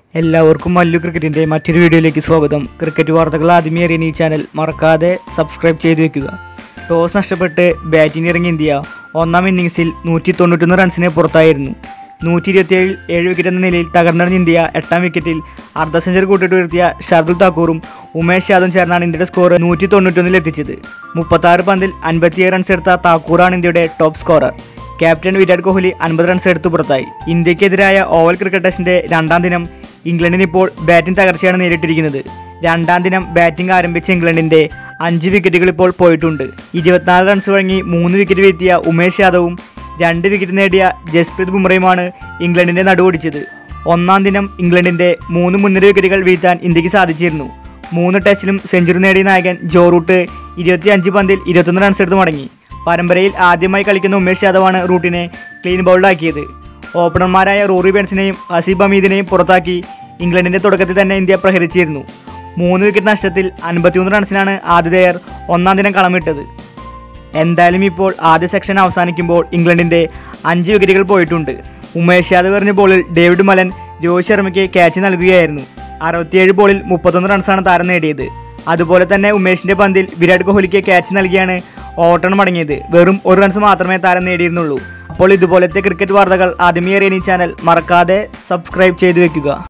എല്ലാവർക്കും മല്ലു ക്രിക്കറ്റിൻ്റെ മറ്റൊരു വീഡിയോയിലേക്ക് സ്വാഗതം ക്രിക്കറ്റ് വാർത്തകൾ ആദ്യമേ അറിയാൻ ഈ ചാനൽ മറക്കാതെ സബ്സ്ക്രൈബ് ചെയ്തു വെക്കുക ടോസ് നഷ്ടപ്പെട്ട് ബാറ്റിംഗ് ഇറങ്ങിയ ഇന്ത്യ ഒന്നാം ഇന്നിങ്സിൽ നൂറ്റി തൊണ്ണൂറ്റൊന്ന് റൺസിന് പുറത്തായിരുന്നു നൂറ്റി ഇരുപത്തിയേഴിൽ ഏഴ് വിക്കറ്റ് എന്ന നിലയിൽ തകർന്നടിഞ്ഞ ഇന്ത്യ എട്ടാം വിക്കറ്റിൽ അർദ്ധ സെഞ്ചുറി കൂട്ടിട്ട് ഉയർത്തിയ ഷർദുൽ താക്കൂറും ഉമേഷ് യാദവും ചേർന്നാണ് ഇന്ത്യയുടെ സ്കോർ നൂറ്റി തൊണ്ണൂറ്റൊന്നിൽ എത്തിച്ചത് മുപ്പത്താറ് പന്തിൽ അൻപത്തിയേഴ് റൺസ് എടുത്ത താക്കൂറാണ് ഇന്ത്യയുടെ top scorer captain Virat Kohli അൻപത് റൺസ് എടുത്ത് പുറത്തായി ഇന്ത്യക്കെതിരായ ഓവൽ ക്രിക്കറ്റ് ടെസ്റ്റിന്റെ രണ്ടാം ദിനം ഇംഗ്ലണ്ടിന് ഇപ്പോൾ ബാറ്റിംഗ് തകർച്ചയാണ് നേരിട്ടിരിക്കുന്നത് രണ്ടാം ദിനം ബാറ്റിംഗ് ആരംഭിച്ച ഇംഗ്ലണ്ടിന്റെ അഞ്ച് വിക്കറ്റുകൾ ഇപ്പോൾ പോയിട്ടുണ്ട് ഇരുപത്തിനാല് റൺസ് വഴങ്ങി മൂന്ന് വിക്കറ്റ് വീഴ്ത്തിയ ഉമേഷ് യാദവും രണ്ട് വിക്കറ്റ് നേടിയ ജസ്പ്രീത് ബുംറയുമാണ് ഇംഗ്ലണ്ടിന്റെ നടുവൊടിച്ചത് ഒന്നാം ദിനം ഇംഗ്ലണ്ടിന്റെ മൂന്ന് മുൻനിര വിക്കറ്റുകൾ വീഴ്ത്താൻ ഇന്ത്യക്ക് സാധിച്ചിരുന്നു മൂന്ന് ടെസ്റ്റിലും സെഞ്ചുറി നേടിയ നായകൻ ജോ റൂട്ട് ഇരുപത്തിയഞ്ച് പന്തിൽ ഇരുപത്തൊന്ന് റൺസ് എടുത്ത് മടങ്ങി പരമ്പരയിൽ ആദ്യമായി കളിക്കുന്ന ഉമേഷ് യാദവാണ് റൂട്ടിനെ ക്ലീൻ ബൗൾഡാക്കിയത് ഓപ്പണർമാരായ റോറി ബെൻസിനെയും ഹസീബ് ഹമീദിനെയും പുറത്താക്കി ഇംഗ്ലണ്ടിന്റെ തുടക്കത്തിൽ തന്നെ ഇന്ത്യ പ്രഹരിച്ചിരുന്നു മൂന്ന് വിക്കറ്റ് നഷ്ടത്തിൽ അൻപത്തിമൂന്ന് റൺസിനാണ് ആതിഥേയർ ഒന്നാം ദിനം കളമിട്ടത് എന്തായാലും ഇപ്പോൾ ആദ്യ സെക്ഷൻ അവസാനിക്കുമ്പോൾ ഇംഗ്ലണ്ടിന്റെ അഞ്ച് വിക്കറ്റുകൾ പോയിട്ടുണ്ട് ഉമേഷ് യാദവ് എറിഞ്ഞ ബോളിൽ ഡേവിഡ് മലൻ രോഹിത് ശർമ്മയ്ക്ക് ക്യാച്ച് നൽകുകയായിരുന്നു അറുപത്തിയേഴ് ബോളിൽ മുപ്പത്തൊന്ന് റൺസാണ് താരം നേടിയത് അതുപോലെ തന്നെ ഉമേഷിന്റെ പന്തിൽ വിരാട് കോഹ്ലിക്ക് ക്യാച്ച് നൽകിയാണ് ഓട്ടൺ മടങ്ങിയത് വെറും ഒരു റൺസ് മാത്രമേ താരം നേടിയിരുന്നുള്ളൂ അപ്പോൾ ഇതുപോലത്തെ ക്രിക്കറ്റ് വാർത്തകൾ ആദ്യമേ അറിയാൻ ഈ ചാനൽ മറക്കാതെ സബ്സ്ക്രൈബ് ചെയ്തു വെക്കുക